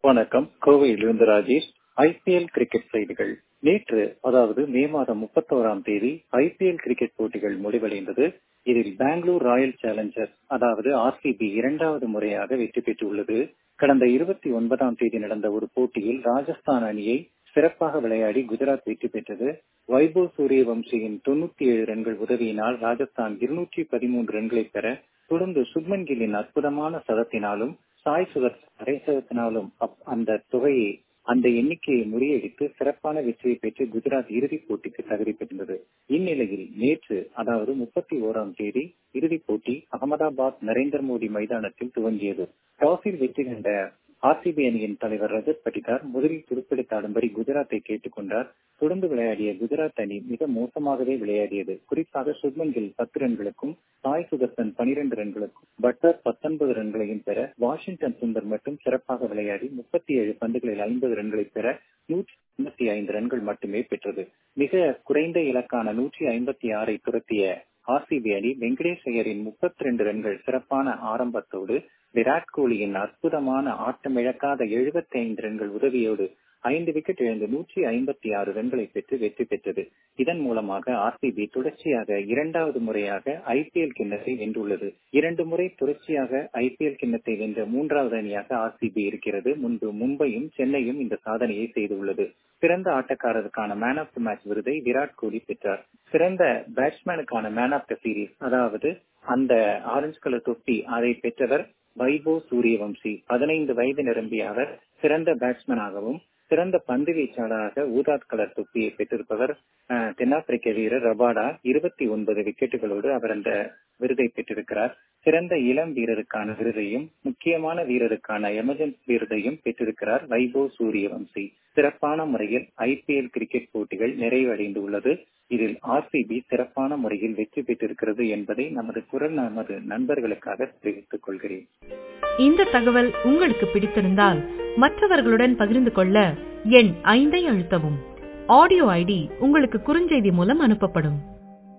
வணக்கம் கோவையிலிருந்து Rajesh IPL cricket செய்திகள் நேற்று அதாவது மே மாதம் முப்பத்தோராம் தேதி ஐபிஎல் கிரிக்கெட் போட்டிகள் முடிவடைந்தது இதில் பெங்களூர் ராயல் சேலஞ்சர்ஸ் அதாவது ஆர்சிபி இரண்டாவது முறையாக வெற்றி பெற்றுள்ளது கடந்த இருபத்தி ஒன்பதாம் தேதி நடந்த ஒரு போட்டியில் ராஜஸ்தான் அணியை சிறப்பாக விளையாடி குஜராத் வெற்றி பெற்றது வைபவ் சூரியவம்சியின் தொண்ணூத்தி ஏழு ரன்கள் உதவியினால் ராஜஸ்தான் இருநூற்றி பதிமூன்று ரன்களை பெற தொடர்ந்து சுப்மன் கில்லின் அற்புதமான சதத்தினாலும் சாய் சுதர் அரை சதத்தினாலும் அந்த தொகையை அந்த எண்ணிக்கையை முறியடித்து சிறப்பான வெற்றியை பெற்று குஜராத் இறுதிப் போட்டிக்கு தகுதி பெற்றது இந்நிலையில் நேற்று அதாவது முப்பத்தி ஓராம் தேதி இறுதிப் போட்டி அகமதாபாத் நரேந்திர மோடி மைதானத்தில் துவங்கியது டாஸில் வெற்றி கண்ட ஆர்சிபி அணியின் தலைவர் ரஜத் பட்டிதார் முதலில் துடுப்பெடுத்தாடும்படி குஜராத்தை கேட்டுக் கொண்டார் தொடர்ந்து விளையாடிய குஜராத் அணி மிக மோசமாகவே விளையாடியது குறிப்பாக சுப்மன் கில் பத்து ரன்களுக்கும் சாய் சுதர்சன் பனிரெண்டு ரன்களுக்கும் பட்டர் பத்தொன்பது ரன்களையும் பெற வாஷிங்டன் சுந்தர் மட்டும் சிறப்பாக விளையாடி முப்பத்தி ஏழு பந்துகளில் ஐம்பது ரன்களை பெற நூற்றி ஐம்பத்தி ஐந்து ரன்கள் மட்டுமே பெற்றது மிக குறைந்த இலக்கான நூற்றி ஐம்பத்தி ஆறை துரத்திய ஆர்சிபி அணி வெங்கடேஷ் ஐயரின் முப்பத்தி ரெண்டு ரன்கள் சிறப்பான ஆரம்பத்தோடு விராட் கோலியின் அற்புதமான ஆட்டமிழக்காத எழுபத்தி ஐந்து ரன்கள் உதவியோடு ஐந்து விக்கெட் இழந்து நூற்றி ஐம்பத்தி ஆறு ரன்களை பெற்று வெற்றி பெற்றது இதன் மூலமாக ஆர்சிபி தொடர்ச்சியாக இரண்டாவது முறையாக ஐபிஎல் கிண்ணத்தை வென்றுள்ளது இரண்டு முறை தொடர்ச்சியாக ஐபிஎல் கிண்ணத்தை வென்ற மூன்றாவது அணியாக ஆர்சிபி இருக்கிறது முன்பு மும்பையும் சென்னையும் இந்த சாதனையை செய்துள்ளது சிறந்த ஆட்டக்காரருக்கான மேன் ஆஃப் த மேட்ச் விருதை விராட் கோலி பெற்றார் சிறந்த பேட்ஸ்மேனுக்கான மேன் ஆஃப் த சீரீஸ் அதாவது அந்த ஆரஞ்சு கலர் தொப்பி அதை பெற்றவர் வைபோ சூரியவம்சி பதினைந்து வயது நிரம்பிய அவர் சிறந்த பேட்ஸ்மேனாகவும் சிறந்த பந்து வீச்சாளராக ஊதாத் கலர் தொப்பியை பெற்றிருப்பவர் தென்னாப்பிரிக்க வீரர் ரபாடா இருபத்தி ஒன்பது விக்கெட்டுகளோடு அவர் அந்த விருதை பெற்றிருக்கிறார் சிறந்த இளம் வீரருக்கான விருதையும் முக்கியமான வீரருக்கான எமர்ஜென்சி விருதையும் பெற்றிருக்கிறார் வைபோ சூரியவம்சி சிறப்பான முறையில் ஐபிஎல் கிரிக்கெட் போட்டிகள் நிறைவடைந்துள்ளது இதில் ஆர்சிபி சிறப்பான முறையில் வெற்றி பெற்றிருக்கிறது என்பதை நமது குரல் நமது நண்பர்களுக்காக தெரிவித்துக் கொள்கிறேன் இந்த தகவல் உங்களுக்கு பிடித்திருந்தால் மற்றவர்களுடன் பகிர்ந்து கொள்ள எண் ஐந்தை அழுத்தவும் ஆடியோ ஐடி உங்களுக்கு குறுஞ்செய்தி மூலம் அனுப்பப்படும்